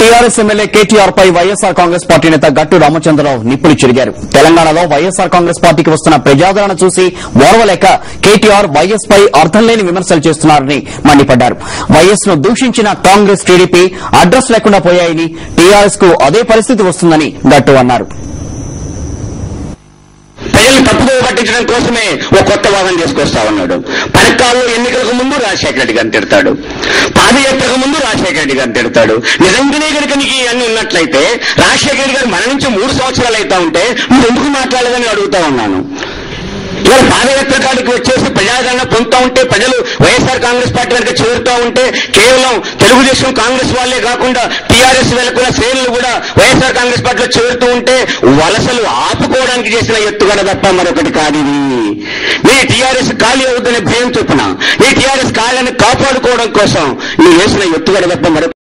TRS MLA KTR పై YSR Congress party నేత గట్టు రామచంద్రరావు నిప్పులు చెరిగారు తెలంగాణలో వైఎస్ఆర్ కాంగ్రెస్ పార్టీకి వస్తున్న ప్రజాదరణ చూసి ఓర్వలేక కేటీఆర్ వైఎస్ పై అర్థం లేని విమర్శలు చేస్తున్నారని మండిపడ్డారు వైఎస్ ను దూషించిన కాంగ్రెస్ టీడీపీ అడ్రస్ లేకుండా పోయాయని టీఆర్ఎస్ కు అదే పరిస్థితి వస్తుందని గట్టు అన్నారు ప్రజలు తప్పుదో పట్టించడం కోసమే ఒక కొత్త వాదన తీసుకొస్తా ఉన్నాడు పరకాల్లో ఎన్నికలకు ముందు రాజశేఖర రెడ్డి గారిని తిడతాడు పాదయాత్రకు ముందు రాజశేఖర రెడ్డి గారిని తిడతాడు నిజంగానే కనుక నీకు అన్ని ఉన్నట్లయితే రాజశేఖర రెడ్డి గారు మన నుంచి మూడు సంవత్సరాలు అవుతా ఉంటే నువ్వు ఎందుకు మాట్లాడదని అడుగుతా ఉన్నాను ఇవాళ పాదయాత్ర కాడికి వచ్చేసి ప్రజాదరణ పొందుతూ ఉంటే ప్రజలు వైఎస్ఆర్ కాంగ్రెస్ పార్టీ వెనక చేరుతూ ఉంటే కేవలం తెలుగుదేశం కాంగ్రెస్ వాళ్ళే కాకుండా టీఆర్ఎస్ వెనుకున్న శ్రేణులు కూడా వైఎస్ఆర్ కాంగ్రెస్ పార్టీలో చేరుతూ ఉంటే వలసలు ఆపుకోవడానికి చేసిన ఎత్తుగడ తప్ప మరొకటి కాదు ఇది నీ టీఆర్ఎస్ ఖాళీ అవుతుందనే భయం చొప్పున నీ టీఆర్ఎస్ ఖాళీని కాపాడుకోవడం కోసం నీ వేసిన ఎత్తుగడ తప్ప మరొక